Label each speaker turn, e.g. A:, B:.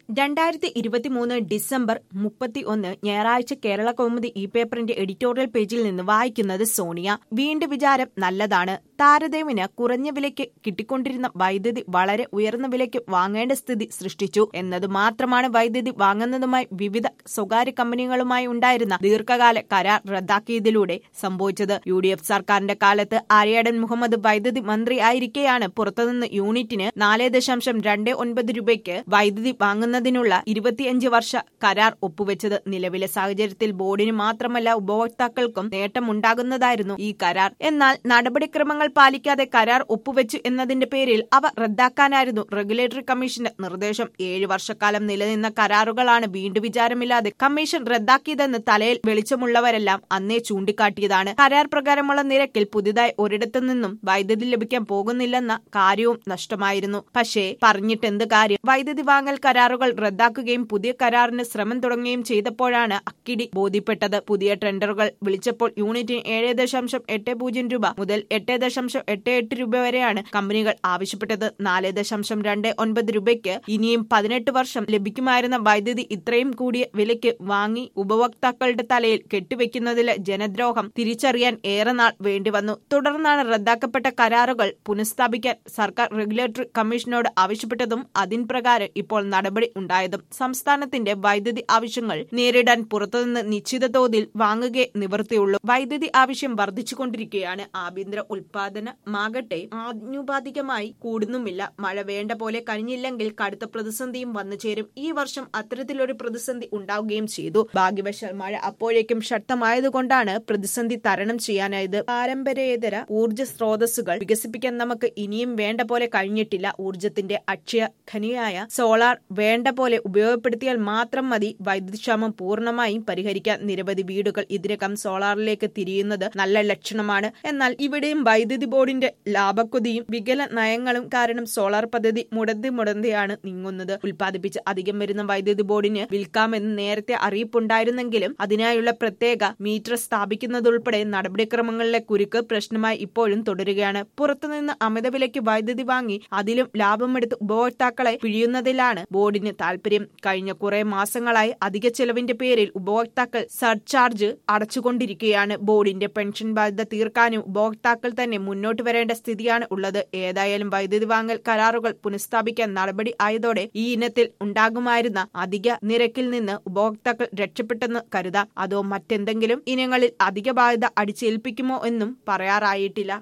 A: രണ്ടായിരത്തി ഇരുപത്തിമൂന്ന് ഡിസംബർ മുപ്പത്തി ഒന്ന് ഞായറാഴ്ച കേരള കൗമുദി ഈ പേപ്പറിന്റെ എഡിറ്റോറിയൽ പേജിൽ നിന്ന് വായിക്കുന്നത് സോണിയ വീണ്ടും വിചാരം നല്ലതാണ് താരദേവിന് കുറഞ്ഞ വിലയ്ക്ക് കിട്ടിക്കൊണ്ടിരുന്ന വൈദ്യുതി വളരെ ഉയർന്ന വിലയ്ക്ക് വാങ്ങേണ്ട സ്ഥിതി സൃഷ്ടിച്ചു എന്നത് മാത്രമാണ് വൈദ്യുതി വാങ്ങുന്നതുമായി വിവിധ സ്വകാര്യ കമ്പനികളുമായി ഉണ്ടായിരുന്ന ദീർഘകാല കരാർ റദ്ദാക്കിയതിലൂടെ സംഭവിച്ചത് യു ഡി എഫ് സർക്കാരിന്റെ കാലത്ത് ആര്യാടൻ മുഹമ്മദ് വൈദ്യുതി മന്ത്രി ആയിരിക്കെയാണ് പുറത്തുനിന്ന് യൂണിറ്റിന് നാല് ദശാംശം രണ്ട് ഒൻപത് രൂപയ്ക്ക് വൈദ്യുതി വാങ്ങുന്നതിനുള്ള ഇരുപത്തിയഞ്ച് വർഷ കരാർ ഒപ്പുവെച്ചത് നിലവിലെ സാഹചര്യത്തിൽ ബോർഡിന് മാത്രമല്ല ഉപഭോക്താക്കൾക്കും നേട്ടമുണ്ടാകുന്നതായിരുന്നു ഈ കരാർ എന്നാൽ നടപടിക്രമങ്ങൾ പാലിക്കാതെ കരാർ ഒപ്പുവെച്ചു എന്നതിന്റെ പേരിൽ അവ റദ്ദാക്കാനായിരുന്നു റെഗുലേറ്ററി കമ്മീഷന്റെ നിർദ്ദേശം ഏഴ് വർഷക്കാലം നിലനിന്ന കരാറുകളാണ് വീണ്ടും വിചാരമില്ലാതെ കമ്മീഷൻ റദ്ദാക്കിയതെന്ന് തലയിൽ വെളിച്ചമുള്ളവരെല്ലാം അന്നേ ചൂണ്ടിക്കാട്ടിയതാണ് കരാർ പ്രകാരമുള്ള നിരക്കിൽ പുതിയതായി ഒരിടത്തു നിന്നും വൈദ്യുതി ലഭിക്കാൻ പോകുന്നില്ലെന്ന കാര്യവും നഷ്ടമായിരുന്നു പക്ഷേ പറഞ്ഞിട്ടെന്ത് കാര്യം വൈദ്യുതി വാങ്ങൽ കരാറുകൾ റദ്ദാക്കുകയും പുതിയ കരാറിന് ശ്രമം തുടങ്ങുകയും ചെയ്തപ്പോഴാണ് അക്കിടി ബോധ്യപ്പെട്ടത് പുതിയ ടെൻഡറുകൾ വിളിച്ചപ്പോൾ യൂണിറ്റിന് ഏഴ് ദശാംശം എട്ട് പൂജ്യം രൂപ മുതൽ എട്ട് ദശാംശം എട്ട് എട്ട് രൂപ വരെയാണ് കമ്പനികൾ ആവശ്യപ്പെട്ടത് നാല് ദശാംശം രണ്ട് ഒൻപത് രൂപയ്ക്ക് ഇനിയും പതിനെട്ട് വർഷം ലഭിക്കുമായിരുന്ന വൈദ്യുതി ഇത്രയും കൂടിയ വിലയ്ക്ക് വാങ്ങി ഉപഭോക്താക്കളുടെ തലയിൽ കെട്ടിവെക്കുന്നതിലെ ജനദ്രോഹം തിരിച്ചറിയാൻ ഏറെ നാൾ വേണ്ടിവന്നു തുടർന്നാണ് റദ്ദാക്കപ്പെട്ട കരാറുകൾ പുനഃസ്ഥാപിക്കാൻ സർക്കാർ റെഗുലേറ്ററി കമ്മീഷനോട് ആവശ്യപ്പെട്ടതും അതിൻ പ്രകാരം ഇപ്പോൾ നടപടി ഉണ്ടായതും സംസ്ഥാനത്തിന്റെ വൈദ്യുതി ആവശ്യങ്ങൾ നേരിടാൻ പുറത്തുനിന്ന് നിശ്ചിത തോതിൽ വാങ്ങുകയെ നിവൃത്തിയുള്ളൂ വൈദ്യുതി ആവശ്യം വർദ്ധിച്ചുകൊണ്ടിരിക്കുകയാണ് ആഭ്യന്തര ഉൽപാദനമാകട്ടെ ആനുപാതികമായി കൂടുന്നുമില്ല മഴ വേണ്ട പോലെ കഴിഞ്ഞില്ലെങ്കിൽ കടുത്ത പ്രതിസന്ധിയും വന്നു ചേരും ഈ വർഷം അത്തരത്തിലൊരു പ്രതിസന്ധി ഉണ്ടാവുകയും ചെയ്തു ഭാഗ്യവശാൽ മഴ അപ്പോഴേക്കും ശക്തമായതുകൊണ്ടാണ് പ്രതിസന്ധി തരണം ചെയ്യാനായത് പാരമ്പര്യേതര ഊർജ സ്രോതസ്സുകൾ വികസിപ്പിക്കാൻ നമുക്ക് ഇനിയും വേണ്ട പോലെ കഴിഞ്ഞിട്ടില്ല ഊർജത്തിന്റെ അക്ഷയ ഖനിയായ സോളാർ വേണ്ട പോലെ ഉപയോഗപ്പെടുത്തിയാൽ മാത്രം മതി വൈദ്യുതിക്ഷാമം പൂർണ്ണമായും പരിഹരിക്കാൻ നിരവധി വീടുകൾ ഇതിനകം സോളാറിലേക്ക് തിരിയുന്നത് നല്ല ലക്ഷണമാണ് എന്നാൽ ഇവിടെയും വൈദ്യുതി ബോർഡിന്റെ ലാഭക്കൊതിയും വികല നയങ്ങളും കാരണം സോളാർ പദ്ധതി മുടന്തി മുടന്തിയാണ് നീങ്ങുന്നത് ഉൽപ്പാദിപ്പിച്ച് അധികം വരുന്ന വൈദ്യുതി ബോർഡിന് വിൽക്കാമെന്ന് നേരത്തെ അറിയിപ്പുണ്ടായിരുന്നെങ്കിലും അതിനായുള്ള പ്രത്യേക മീറ്റർ സ്ഥാപിക്കുന്നതുൾപ്പെടെ നടപടിക്രമങ്ങളിലെ കുരുക്ക് പ്രശ്നമായി ഇപ്പോഴും തുടരുകയാണ് പുറത്തുനിന്ന് അമിത വിലയ്ക്ക് വൈദ്യുതി വാങ്ങി അതിലും ലാഭമെടുത്ത് ഉപഭോക്താക്കളെ പിഴിയുന്നതിലാണ് ബോർഡിന് താൽപര്യം കഴിഞ്ഞ കുറെ മാസങ്ങളായി അധിക ചെലവിന്റെ പേരിൽ ഉപഭോക്താക്കൾ സർചാർജ് അടച്ചുകൊണ്ടിരിക്കുകയാണ് ബോർഡിന്റെ പെൻഷൻ ബാധ്യത തീർക്കാനും ഉപഭോക്താക്കൾ തന്നെ മുന്നോട്ട് വരേണ്ട സ്ഥിതിയാണ് ഉള്ളത് ഏതായാലും വൈദ്യുതി വാങ്ങൽ കരാറുകൾ പുനഃസ്ഥാപിക്കാൻ നടപടി ആയതോടെ ഈ ഇനത്തിൽ ഉണ്ടാകുമായിരുന്ന അധിക നിരക്കിൽ നിന്ന് ഉപഭോക്താക്കൾ രക്ഷപ്പെട്ടെന്ന് കരുതാം അതോ മറ്റെന്തെങ്കിലും ഇനങ്ങളിൽ അധിക ബാധ്യത അടിച്ചേൽപ്പിക്കുമോ എന്നും പറയാറായിട്ടില്ല